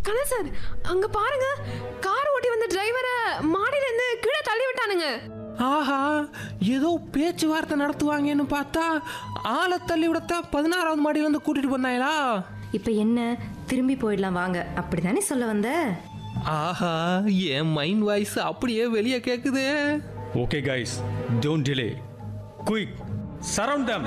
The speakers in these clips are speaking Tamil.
கண்ணா சார் அங்க பாருங்க கார் ஓட்டி வந்த டிரைவரை மாடியில இருந்து கீழே தள்ளி விட்டானுங்க ஆஹா ஏதோ பேச்சுவார்த்தை நடத்துவாங்கன்னு பார்த்தா ஆளை தள்ளி விடத்தான் பதினாறாவது மாடியில இருந்து கூட்டிட்டு வந்தாங்களா இப்போ என்ன திரும்பி போயிடலாம் வாங்க அப்படிதானே சொல்ல வந்த ஆஹா என் மைண்ட் வாய்ஸ் அப்படியே வெளியே கேக்குது Okay, guys, don't delay. Quick, surround them.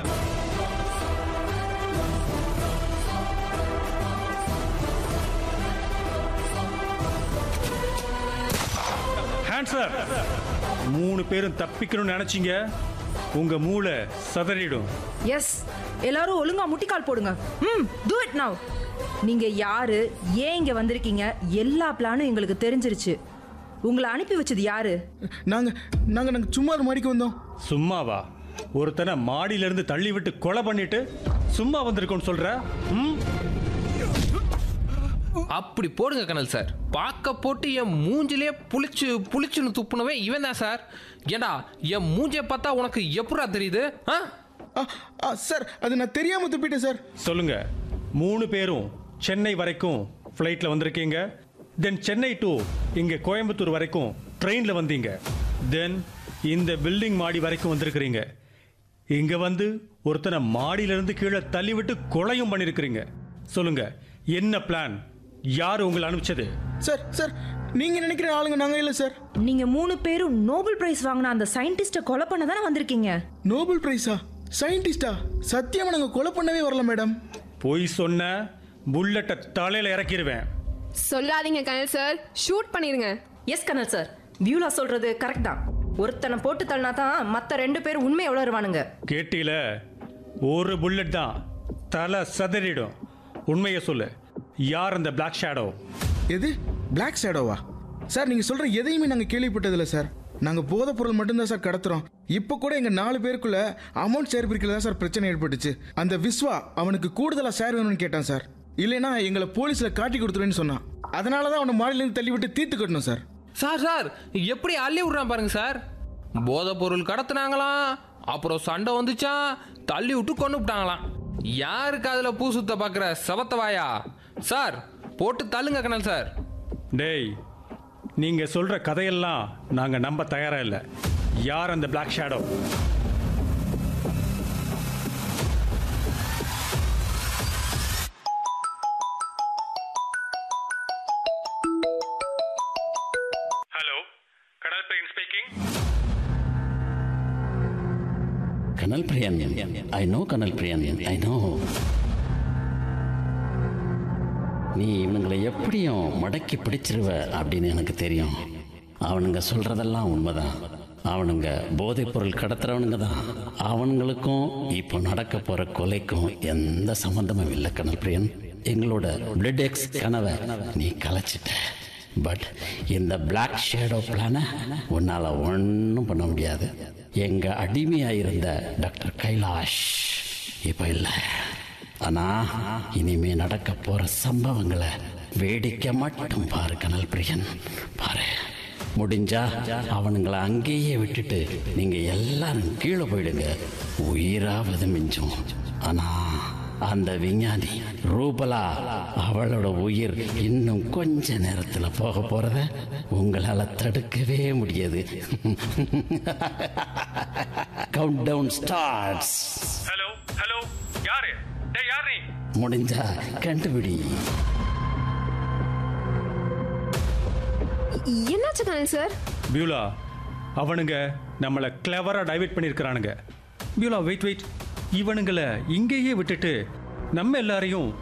Hands up. மூணு பேரும் தப்பிக்கணும்னு நினைச்சீங்க உங்க மூளை சதறிடும் எஸ் எல்லாரும் ஒழுங்கா முட்டிக்கால் போடுங்க ம் டூ இட் நவ் நீங்க யாரு ஏன் இங்க வந்திருக்கீங்க எல்லா பிளானும் எங்களுக்கு தெரிஞ்சிருச்சு உங்களை அனுப்பி வச்சது யாரு நாங்க நாங்க நாங்க சும்மா அது மாடிக்கு வந்தோம் சும்மாவா ஒருத்தனை மாடியில இருந்து தள்ளி விட்டு கொலை பண்ணிட்டு சும்மா வந்திருக்கோன்னு சொல்ற ம் அப்படி போடுங்க கனல் சார் பார்க்க போட்டு என் மூஞ்சிலே புளிச்சு புளிச்சுன்னு துப்புனவே இவன் தான் சார் ஏண்டா என் மூஞ்சியை பார்த்தா உனக்கு எப்படா தெரியுது ஆ ஆ, ஆ, சார் அது நான் தெரியாம துப்பிட்டேன் சார் சொல்லுங்க மூணு பேரும் சென்னை வரைக்கும் ஃப்ளைட்டில் வந்திருக்கீங்க தென் சென்னை டு இங்கே கோயம்புத்தூர் வரைக்கும் ட்ரெயினில் வந்தீங்க தென் இந்த பில்டிங் மாடி வரைக்கும் வந்திருக்கிறீங்க இங்கே வந்து ஒருத்தனை மாடியிலிருந்து கீழே தள்ளி விட்டு கொலையும் பண்ணியிருக்கிறீங்க சொல்லுங்க என்ன பிளான் யார் உங்களை அனுப்பிச்சது சார் சார் நீங்க நினைக்கிற ஆளுங்க நாங்க இல்ல சார் நீங்க மூணு பேரும் நோபல் பிரைஸ் வாங்கின அந்த சயின்டிஸ்ட கொலை பண்ண தானே வந்திருக்கீங்க நோபல் பிரைஸா சயின்டிஸ்டா சத்தியமா நாங்க கொலை பண்ணவே வரல மேடம் பொய் சொன்ன புல்லட்டை தலையில் இறக்கிடுவேன் சொல்லாதீங்க கனல் சார் ஷூட் பண்ணிருங்க எஸ் கனல் சார் வியூலா சொல்றது கரெக்ட் தான் ஒருத்தனை போட்டு தள்ளினா தான் மற்ற ரெண்டு பேர் உண்மை உளருவானுங்க கேட்டீல ஒரு புல்லட் தான் தலை சதறிடும் உண்மையை சொல்லு யார் அந்த பிளாக் ஷேடோ எது பிளாக் ஷேடோவா சார் நீங்க சொல்ற எதையுமே நாங்க கேள்விப்பட்டதில்ல சார் நாங்க போதைப் பொருள் மட்டும்தான் சார் கடத்துறோம் இப்போ கூட எங்க நாலு பேருக்குள்ள அமௌண்ட் ஷேர் பிரிக்கல தான் சார் பிரச்சனை ஏற்பட்டுச்சு அந்த விஸ்வா அவனுக்கு கூடுதலா ஷேர் வேணும்னு கேட்டான் சார் இல்லைன்னா எங்களை போலீஸ்ல காட்டி கொடுத்துருவேன்னு சொன்னான் அதனால தான் அவனை மாடியிலேருந்து தள்ளி விட்டு தீர்த்து கட்டணும் சார் சார் சார் எப்படி அள்ளி விடுறான் பாருங்க சார் போதைப் பொருள் கடத்துனாங்களாம் அப்புறம் சண்டை வந்துச்சான் தள்ளி விட்டு கொண்டு விட்டாங்களாம் யாருக்கு அதில் பூ சுத்த பார்க்குற சபத்தவாயா சார் போட்டு தள்ளுங்க கனல் சார் டேய் நீங்க சொல்ற கதையெல்லாம் நாங்க நம்ப தயாரா இல்ல யார் அந்த பிளாக் ஷேடோ ஹலோ கடல் பெயின் speaking Kanal Priyan I know கனல் பிரியன் ஐ நோ நீ இவனுங்களை எப்படியும் மடக்கி பிடிச்சிருவ அப்படின்னு எனக்கு தெரியும் அவனுங்க சொல்றதெல்லாம் உண்மைதான் அவனுங்க போதைப் பொருள் கடத்துறவனுங்க தான் அவனுங்களுக்கும் இப்போ நடக்க போற கொலைக்கும் எந்த சம்பந்தமும் இல்லை கனல் பிரியன் எங்களோட பிளட் எக்ஸ் கனவை நீ கலைச்சிட்ட பட் இந்த பிளாக் ஷேடோ பிளானை உன்னால் ஒன்றும் பண்ண முடியாது எங்கள் அடிமையாக இருந்த டாக்டர் கைலாஷ் இப்போ இல்லை ஆனால் இனிமே நடக்க போகிற சம்பவங்களை வேடிக்கை மட்டும் பாரு கனல் பிரியன் பாரு முடிஞ்சா அவனுங்களை அங்கேயே விட்டுட்டு நீங்கள் எல்லாரும் கீழே போயிடுங்க உயிராவது மிஞ்சும் ஆனால் அந்த விஞ்ஞானி ரூபலா அவளோட உயிர் இன்னும் கொஞ்ச நேரத்துல போக போறத உங்களால தடுக்கவே முடியாது countdown starts hello hello யாரு டேய் யார் நீ முடிஞ்சா கண்டுபிடி என்னாச்சு கனல் சார் பியூலா அவனுங்க நம்மளை கிளவராக டைவர்ட் பண்ணியிருக்கிறானுங்க பியூலா வெயிட் வெயிட் இவனுங்களை இங்கேயே விட்டுட்டு நம்ம எல்லாரையும்